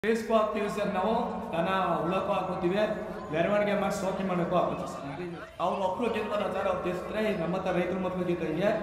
ಬೇಯಿಸ್ಕೊ ಹಾಕ್ತೀವಿ ಸರ್ ನಾವು ದನ ಉಳಕ್ಕೂ ಹಾಕೋತೀವಿ ಮೆರವಣಿಗೆ ಮಾಡಿ ಸೋಕಿ ಮಾಡೋಕ್ಕೂ ಹಾಕೋತೀವಿ ಸರ್ ಅವ್ರು ಮಕ್ಕಳು ಗೆಲ್ತಾರ ಸರ್ ಅವ್ರು ಗೆಲ್ಸಿದ್ರೆ ನಮ್ಮ ಹತ್ರ ರೈತರ ಮಕ್ಕಳು ಗೆದ್ದಂಗೆ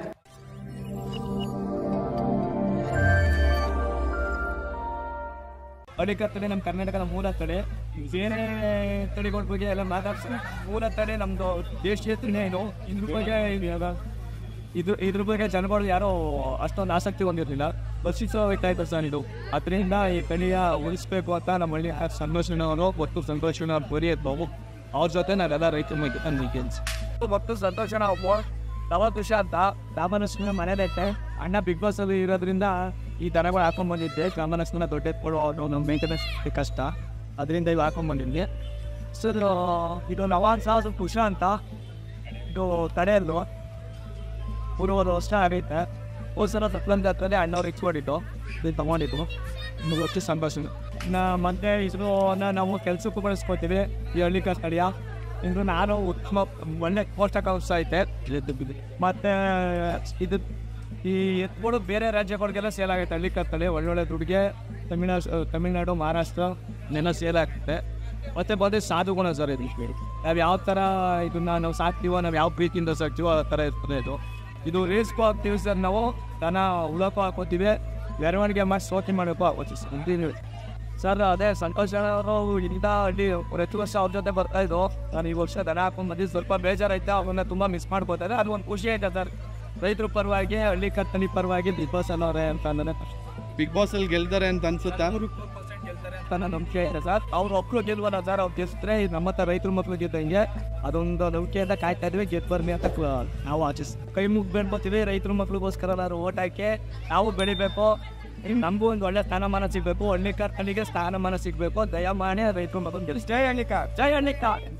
ಅಡಿಕತ್ತಡೆ ನಮ್ಮ ಕರ್ನಾಟಕದ ಮೂಲ ತಡೆ ಬೇರೆ ತಳಿಗಳ ಬಗ್ಗೆ ಎಲ್ಲ ಮಾತಾಡ್ತಾರೆ ಮೂಲ ತಡೆ ನಮ್ಮದು ದೇಶೀಯ ತಳಿನೇ ಇದು ಇದ್ರ ಬಗ್ಗೆ ಇವಾಗ ಇದು ಇದ್ರ ಬಗ್ಗೆ ಜನಗಳು ಯಾರೋ ಅಷ್ಟೊಂದು ಆಸಕ್ತಿ ಹೊಂದಿರಲಿಲ್ಲ ವರ್ಷಿಸೋ ಹೋಗ್ತಾ ಇತ್ತು ಸರ್ ಇದು ಅದರಿಂದ ಈ ತಳಿಯ ಉಳಿಸ್ಬೇಕು ಅಂತ ನಮ್ಮ ಹಳ್ಳಿ ಸಂತೋಷನವರು ಒಟ್ಟು ಸಂತೋಷನ ಬರೀ ಬಾಬು ಅವ್ರ ಜೊತೆ ನಾವೆಲ್ಲ ರೈತರ ಬಗ್ಗೆ ನನ್ನ ಕೆಲಸ ಮತ್ತು ಸಂತೋಷನ ಒಬ್ಬ ನವಕೃಷ ಅಂತ ರಾಮನಸ್ನ ಮನೇಲೈತೆ ಅಣ್ಣ ಬಿಗ್ ಬಾಸ್ ಅಲ್ಲಿ ಇರೋದ್ರಿಂದ ಈ ದನಗಳು ಹಾಕೊಂಡ್ ಬಂದಿದ್ದೆ ರಾಮನಸ್ನ ದೊಡ್ಡ ಎತ್ಕೊಳ್ಳೋ ಅವ್ರು ನಮ್ಮ ಮೇಂಟೆನೆನ್ಸ್ ಕಷ್ಟ ಅದರಿಂದ ಇವು ಹಾಕೊಂಡ್ ಬಂದಿದ್ದೆ ಸರ್ ಇದು ನವಾನ್ ಸಾಹಸ ಕುಶ ಅಂತ ಇದು ತಡೆಯಲ್ಲು ಮೂರುವರೆ ವರ್ಷ ಆಗೈತೆ ಹೋದ ಸಲ ಸಪ್ಲಂತ ಹತ್ರನೇ ಅಣ್ಣವ್ರು ಇಟ್ಕೊಂಡಿದ್ದು ಇದು ತೊಗೊಂಡಿದ್ದು ಇನ್ನು ವರ್ಷ ಸಂಭಾಷಣೆ ನಾ ಮತ್ತೆ ಇದ್ರು ನಾವು ಕೆಲಸಕ್ಕೂ ಬಳಸ್ಕೊತೀವಿ ಈ ಹಳ್ಳಿ ಸ್ಥಳೀಯ ಇನ್ನು ನಾನು ಉತ್ತಮ ಒಳ್ಳೆ ಪೋಷಕಾಂಶ ಐತೆ ಮತ್ತೆ ಇದು ಈ ಎತ್ಗಳು ಬೇರೆ ರಾಜ್ಯಗಳಿಗೆಲ್ಲ ಸೇಲ್ ಆಗೈತೆ ಹಳ್ಳಿ ಕತ್ತಲೆ ಒಳ್ಳೊಳ್ಳೆ ದುಡ್ಡಿಗೆ ತಮಿಳ್ನಾಡು ತಮಿಳ್ನಾಡು ಮಹಾರಾಷ್ಟ್ರ ನೆನ ಸೇಲ್ ಆಗ್ತದೆ ಮತ್ತೆ ಬಂದು ಸಾಧುಗುಣ ಸರ್ ಇದು ನಾವು ಯಾವ ಥರ ಇದನ್ನ ನಾವು ಸಾಕ್ತೀವೋ ನಾವು ಯಾವ ಪ್ರೀತಿಯಿಂದ ಸಾಕ್ತೀವೋ ಆ ಥರ ಇರ್ತದೆ ಇದು ಇದು ರೇಸ್ಗೂ ಹಾಕ್ತೀವಿ ಸರ್ ನಾವು ದನ ಉಳಕ್ಕೂ ಹಾಕೋತೀವಿ ಮೆರವಣಿಗೆ ಮಾಡಿ ಸೋಕಿ ಮಾಡೋಕ್ಕೂ ಹಾಕೋತೀವಿ ಸರ್ ಇಂತೀನಿ ಸರ್ ಅದೇ ಸಂತೋಷ್ ಅವರು ಇಲ್ಲಿಂದ ಅಲ್ಲಿ ಪ್ರತಿ ವರ್ಷ ಅವ್ರ ಜೊತೆ ಬರ್ತಾ ಇದ್ದು ನಾನು ಈ ವರ್ಷ ದನ ಹಾಕೊಂಡು ಬಂದಿದ್ದು ಸ್ವಲ್ಪ ಬೇಜಾರೈತೆ ಅವನ್ನ ತುಂಬ ಮಿಸ್ ಮಾಡ್ಕೋತಾರೆ ಅದು ಒಂದು ಖುಷಿ ಐತೆ ಸರ್ ರೈತರ ಪರವಾಗಿ ಹಳ್ಳಿ ಕತ್ತಲಿ ಪರವಾಗಿ ಬಿಗ್ ಬಾಸ್ ಅನ್ನೋರೆ ಅಂತ ಅಂದರೆ ಬಿಗ್ ಬಾಸ್ ಅಲ್ಲಿ ಗೆಲ್ತಾರೆ ಅಂತ ಅನ್ಸುತ್ತಾ ಅಂತ ನನ್ನ ನಂಬಿಕೆ ಇದೆ ಸರ್ ಅವ್ರು ಒಬ್ರು ಗೆಲ್ವಲ್ಲ ಸರ್ ಅವ್ರು ಗೆಲ್ಸಿದ್ರೆ ಈ ನಮ್ಮ ಹತ್ರ ರೈತರ ಮಕ್ಕಳು ಗೆದ್ದಂಗೆ ಅದೊಂದು ನಂಬಿಕೆಯಿಂದ ಕಾಯ್ತಾ ಇದ್ವಿ ಗೆದ್ದು ಬರ್ಲಿ ಅಂತ ಕ- ನಾವು ಆಚರಿಸ್ ಕೈ ಮುಗಿ ಬೇಡ್ಕೊತೀವಿ ರೈತರ ಮಕ್ಳಿಗೋಸ್ಕರ ನಾವು ಓಟ್ ಹಾಕಿ ನಾವು ಬೆಳಿಬೇಕು ಇನ್ನು ನಮಗೂ ಒಂದು ಒಳ್ಳೆ ಸ್ಥಾನಮಾನ ಸಿಗಬೇಕು ಹಳ್ಳಿ ಕರ್ಕಳಿಗೆ ಸ್ಥಾನಮಾನ ಸಿಗಬೇಕು ದಯಮಾಡಿ ರೈತರ ಮಕ್ಕಳು ಗೆಲ್ಲಿಸಿ ಜೈ ಹಳ್ಳಿಕ ಜೈ ಹಳ್ಳಿಕ